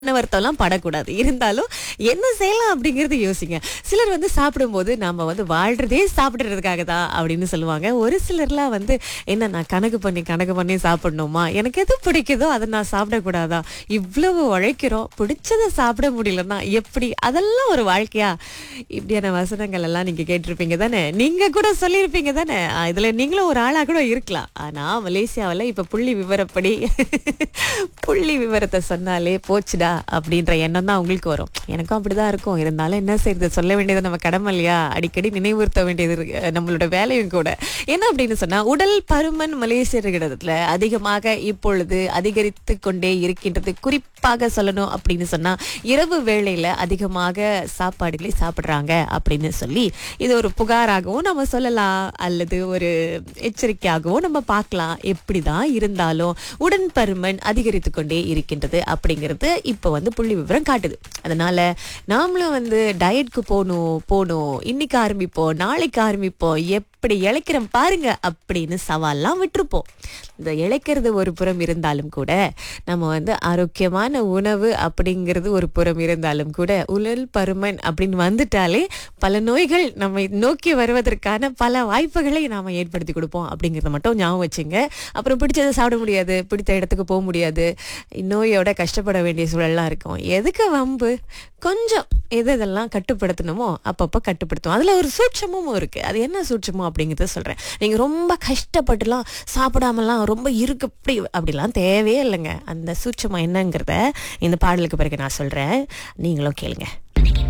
வருத்தம்லாம் படக்கூடாது இருந்தாலும் என்ன செய்யலாம் அப்படிங்கறது யோசிங்க சிலர் வந்து சாப்பிடும்போது நாம வந்து வாழ்றதே சாப்பிடுறதுக்காக தான் அப்படின்னு சொல்லுவாங்க ஒரு சிலர்லாம் வந்து என்ன நான் கணக்கு பண்ணி கணக்கு பண்ணி சாப்பிடணுமா எனக்கு எது பிடிக்குதோ அதை நான் சாப்பிடக்கூடாதா இவ்வளவு உழைக்கிறோம் பிடிச்சதை சாப்பிட முடியலன்னா எப்படி அதெல்லாம் ஒரு வாழ்க்கையா இப்படியான வசனங்கள் எல்லாம் நீங்க கேட்டிருப்பீங்க தானே நீங்க கூட சொல்லியிருப்பீங்க தானே ஆ, இதுல நீங்களும் ஒரு ஆளா கூட இருக்கலாம் ஆனா மலேசியாவில் இப்ப புள்ளி விவரப்படி புள்ளி விவரத்தை சொன்னாலே போச்சுடா அப்படின்ற எண்ணம் தான் உங்களுக்கு வரும் எனக்கும் அப்படிதான் இருக்கும் இருந்தாலும் என்ன செய்யறது சொல்ல வேண்டியது நம்ம கடமை இல்லையா அடிக்கடி நினைவுறுத்த வேண்டியது இருக்கு, நம்மளோட வேலையும் கூட என்ன அப்படின்னு சொன்னா உடல் பருமன் மலேசியர்களிடத்துல அதிகமாக இப்பொழுது அதிகரித்து கொண்டே இருக்கின்றது குறிப்பாக சொல்லணும் அப்படின்னு சொன்னா இரவு வேளையில அதிகமாக சாப்பாடுகளை சாப்பிடுறாங்க அப்படின்னு சொல்லி இது ஒரு புகாராகவும் நம்ம சொல்லலாம் அல்லது ஒரு எச்சரிக்கையாகவும் நம்ம பார்க்கலாம் எப்படிதான் இருந்தாலும் உடன் பருமன் அதிகரித்து கொண்டே இருக்கின்றது அப்படிங்கிறது இப்போ வந்து புள்ளி விவரம் காட்டுது அதனால நாமளும் வந்து டயட்க்கு போகணும் போகணும் இன்னைக்கு ஆரம்பிப்போம் நாளைக்கு ஆரம்பிப்போம் எப்படி இழைக்கிறோம் பாருங்க அப்படின்னு சவால்லாம் விட்டுருப்போம் இந்த இழைக்கிறது ஒரு புறம் இருந்தாலும் கூட நம்ம வந்து ஆரோக்கியமான உணவு அப்படிங்கிறது ஒரு புறம் இருந்தாலும் கூட உடல் பருமன் அப்படின்னு வந்துட்டாலே பல நோய்கள் நம்ம நோக்கி வருவதற்கான பல வாய்ப்புகளை நாம ஏற்படுத்தி கொடுப்போம் அப்படிங்கறத மட்டும் ஞாபகம் வச்சுங்க அப்புறம் பிடிச்சதை சாப்பிட முடியாது பிடித்த இடத்துக்கு போக முடியாது நோயோட கஷ்டப்பட வேண்டிய சூழல்லாம் இருக்கும் எதுக்கு வம்பு கொஞ்சம் எது இதெல்லாம் கட்டுப்படுத்தணுமோ அப்பப்போ கட்டுப்படுத்தும் அதுல ஒரு சூட்சமும் இருக்கு அது என்ன சூட்சமோ அப்படிங்கறத சொல்றேன் நீங்க ரொம்ப கஷ்டப்பட்டுலாம் சாப்பிடாமலாம் ரொம்ப இருக்கு இப்படி அப்படிலாம் தேவையே இல்லைங்க அந்த சூட்சமா என்னங்கிறத இந்த பாடலுக்கு பிறகு நான் சொல்றேன் நீங்களும் கேளுங்க